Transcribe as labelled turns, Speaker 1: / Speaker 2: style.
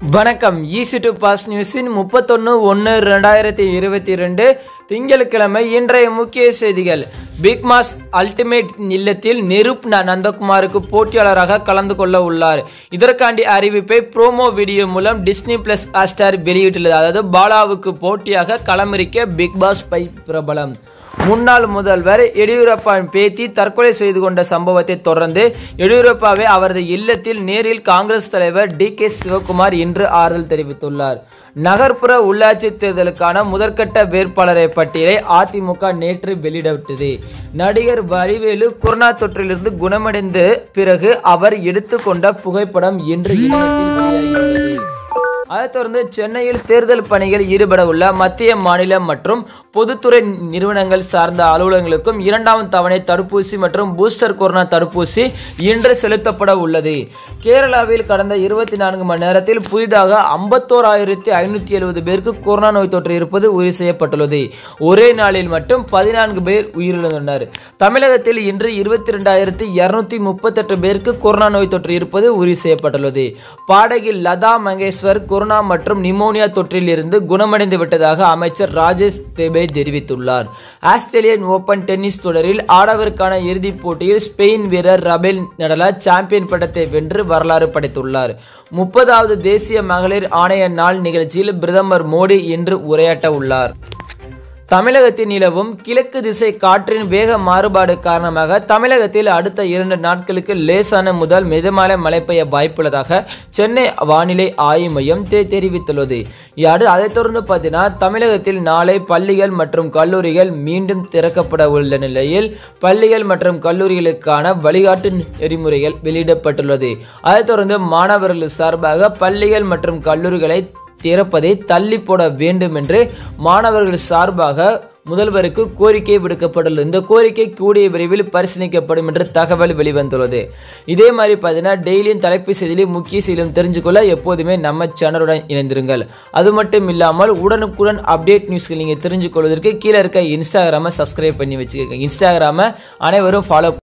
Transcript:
Speaker 1: வணக்கம் easy to pass நியூஸின் முப்பத்தொன்று ஒன்று ரெண்டாயிரத்தி இருபத்தி ரெண்டு திங்கட்கிழமை இன்றைய முக்கிய செய்திகள் பிக் மாஸ் அல்டிமேட் இல்லத்தில் நிருப் ந- நந்தகுமாருக்கு போட்டியாளராக கலந்து கொள்ள உள்ளார் இதற்காண்டி அறிவிப்பை ப்ரோமோ வீடியோ மூலம் டிஸ்னி பிளஸ் ஹாட்ஸ்டார் வெளியிட்டுள்ளது அதாவது பாலாவுக்கு போட்டியாக களமிருக்க பிக் பாஸ் பை பிரபலம் முன்னாள் முதல்வர் எடியூரப்பாவின் பேத்தி தற்கொலை செய்து கொண்ட சம்பவத்தை தொடர்ந்து எடியூரப்பாவை அவரது இல்லத்தில் நேரில் காங்கிரஸ் தலைவர் டி கே சிவகுமார் இன்று ஆறுதல் தெரிவித்துள்ளார் நகர்ப்புற உள்ளாட்சி தேர்தலுக்கான முதற்கட்ட வேட்பாளரை பட்டியலை அதிமுக நேற்று வெளியிடவிட்டது நடிகர் வடிவேலு கொரோனா தொற்றிலிருந்து குணமடைந்த பிறகு அவர் எடுத்துக்கொண்ட புகைப்படம் இன்று இணையத்தில் வெளியாகியுள்ளது அதைத் தொடர்ந்து சென்னையில் தேர்தல் பணியில் ஈடுபட உள்ள மத்திய மாநில மற்றும் பொதுத்துறை நிறுவனங்கள் சார்ந்த அலுவலகங்களுக்கும் இரண்டாம் தவணை தடுப்பூசி மற்றும் பூஸ்டர் கொரோனா தடுப்பூசி இன்று செலுத்தப்பட உள்ளது கேரளாவில் கடந்த இருபத்தி நான்கு மணி நேரத்தில் புதிதாக ஐம்பத்தோராயிரத்தி ஐநூத்தி எழுபது பேருக்கு கொரோனா நோய் தொற்று இருப்பது உறுதி செய்யப்பட்டுள்ளது ஒரே நாளில் மட்டும் பதினான்கு பேர் உயிரிழந்துள்ளனர் தமிழகத்தில் இன்று இருபத்தி ரெண்டாயிரத்தி இருநூத்தி முப்பத்தெட்டு பேருக்கு கொரோனா நோய் தொற்று இருப்பது உறுதி செய்யப்பட்டுள்ளது பாடகி லதா மங்கேஷ்வர் கொரோனா மற்றும் நிமோனியா தொற்றில் இருந்து குணமடைந்து விட்டதாக அமைச்சர் ராஜேஷ் தேபே தெரிவித்துள்ளார் ஆஸ்திரேலியன் ஓபன் டென்னிஸ் தொடரில் ஆடவருக்கான இறுதிப் போட்டியில் ஸ்பெயின் வீரர் ரபேல் நடலா சாம்பியன் பட்டத்தை வென்று வரலாறு படைத்துள்ளார் முப்பதாவது தேசிய மகளிர் ஆணைய நாள் நிகழ்ச்சியில் பிரதமர் மோடி இன்று உரையாற்ற உள்ளார் தமிழகத்தில் நிலவும் கிழக்கு திசை காற்றின் வேக மாறுபாடு காரணமாக தமிழகத்தில் அடுத்த இரண்டு நாட்களுக்கு லேசான முதல் மிதமான மழை பெய்ய வாய்ப்புள்ளதாக சென்னை வானிலை ஆய்வு மையம் தெ- தெரிவித்துள்ளது யாரு அதைத் தொடர்ந்து பார்த்தீங்கன்னா தமிழகத்தில் நாளை பள்ளிகள் மற்றும் கல்லூரிகள் மீண்டும் திறக்கப்பட உள்ள நிலையில் பள்ளிகள் மற்றும் கல்லூரிகளுக்கான வழிகாட்டு நெறிமுறைகள் வெளியிடப்பட்டுள்ளது அதைத் தொடர்ந்து மாணவர்கள் சார்பாக பள்ளிகள் மற்றும் கல்லூரிகளை திறப்பதை தள்ளி போட வேண்டும் என்று மாணவர்கள் சார்பாக முதல்வருக்கு கோரிக்கை விடுக்கப்பட்டுள்ளது இந்த கோரிக்கை கூடிய விரைவில் பரிசீலிக்கப்படும் என்று தகவல் வெளிவந்துள்ளது இதே மாதிரி பார்த்தீங்கன்னா டெய்லியும் தலைப்பு செய்தியிலும் முக்கிய செய்தியிலும் தெரிஞ்சுக்கொள்ள எப்போதுமே நம்ம சேனலுடன் இணைந்திருங்கள் அது மட்டும் இல்லாமல் உடனுக்குடன் அப்டேட் நியூஸ்கள் நீங்கள் தெரிஞ்சுக்கொள்வதற்கு கீழே இருக்க இன்ஸ்டாகிராமை சப்ஸ்கிரைப் பண்ணி வச்சுக்கோங்க இன்ஸ்டாகிராமை அனைவரும் ஃபாலோ